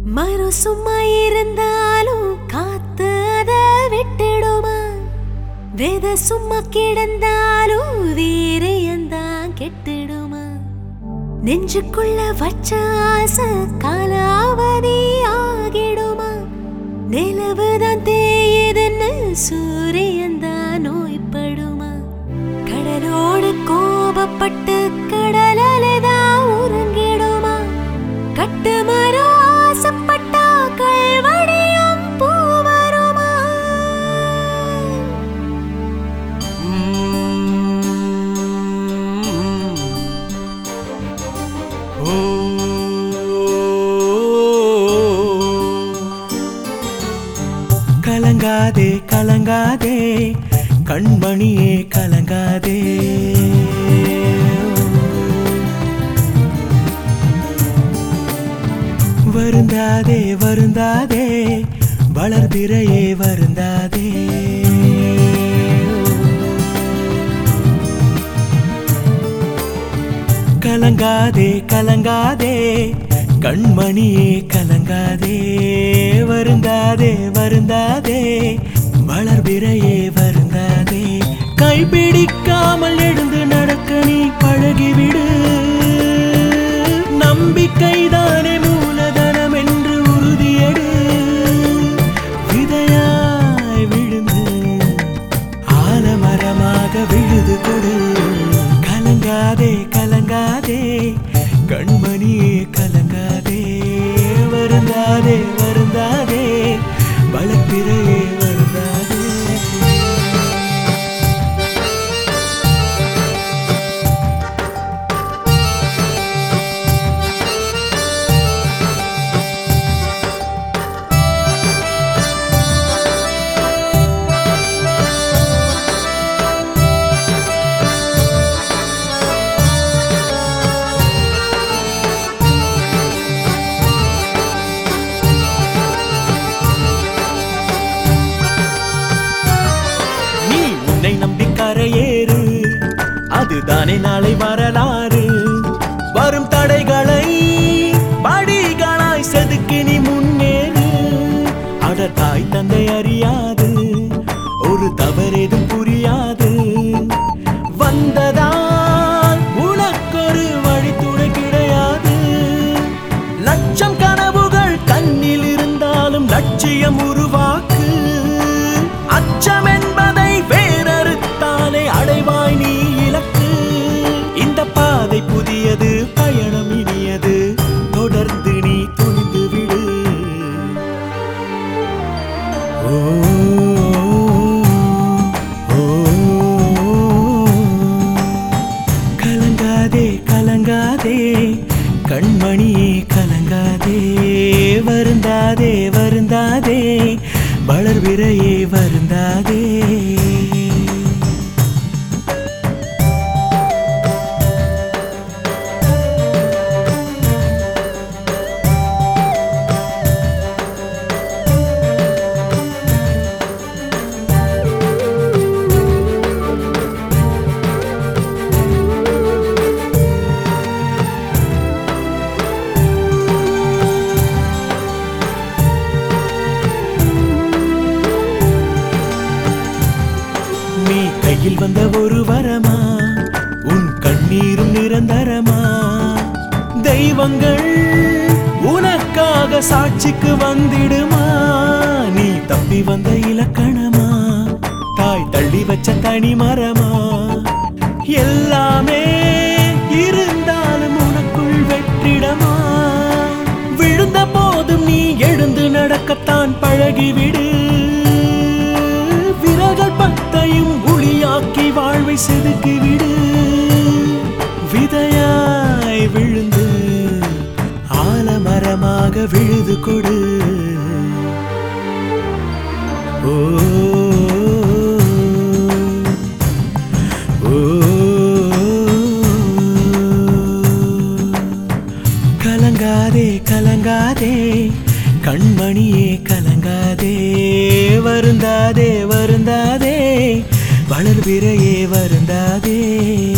மறு சும்மா இருந்தாலும் காத்து அத விட்டுடுமா வேத சும்மா கிடந்தாலும் வீரியந்தான் கெட்டுடுமா நெஞ்சுக்குள்ள வச்ச ஆசை காலாவதி ஆகிடுமா நிலவுதான் தேயுதுன்னு சூரியன்தான் நோய்படுமா கடலோடு கோபப்பட்டு கடலதான் உறங்கிடுமா கட்டு மரம் ஆசைப்பட்டா கல்வடியும் பூ வருமா கலங்காதே கலங்காதே கண்மணியே கலங்காதே வருந்தாதே வருந்தாதே வளர்பிறையே வருந்தாதே கலங்காதே கலங்காதே கண்மணியே கலங்காதே வருந்தாதே வருந்தாதே வளர்பிறையே வருந்தாதே கைப்பிடிக்காமல் எழுந்து நடக்க நீ பழகிவிடு நம்பிக்கைதானே மூலதனம் என்று உறுதியெடு விதையாய் விழுந்து ஆலமரமாக விழுது கொடு கலங்காதே கலங்காதே கண்மணியே கலங்காதே வருந்தாதே வருந்தாதே வளர்ப்பிறையே வருந்தாதே நீ உன்னை நம்பி கரையேறு அதுதானே நாளை வரலாறு வரும் தடைகளை படிகளாய் செதுக்கி நீ முன்னேறு அட தாய் தந்தை அறியாது ஒரு தவறேதும் புரியாது வந்ததால் உனக்கொரு வழித்துணை கிடையாது லட்சம் கனவுகள் கண்ணில் இருந்தாலும் லட்சியம் உருவாக்கு அச்சம் என்பதை வேறறுத்தாலே அடைவாய் நீ இலக்கு இந்த பாதை புதியது பயணம் இனியது தொடர்ந்து நீ துணிந்து விடு ஓ ஓ, கலங்காதே கலங்காதே கண்மணியே கலங்காதே வருந்தாதே வருந்தாதே வளர்விரையே வருந்தாதே நீ கையில் வந்த ஒரு வரமா உன் கண்ணீரும் நிரந்தரமா தெய்வங்கள் உனக்காக சாட்சிக்கு வந்திடுமா நீ தப்பி வந்த இலக்கணமா தாய் தள்ளி வச்ச தனி மரமா எல்லாமே இருந்தாலும் உனக்குள் வெற்றிடமா விழுந்த போதும் நீ எழுந்து நடக்கத்தான் பழகிவிடு விரகள் பத்தையும் ஒளியாக்கி வாழ்வை செதுக்கிவிடு விதையாய் விழுந்து ஆலமரமாக விழுது கொடு ஓ ஓ கலங்காதே கலங்காதே கண்மணியே கலங்காதே வருந்தாதே வருந்தாதே வளர்பிறையே வருந்தாதே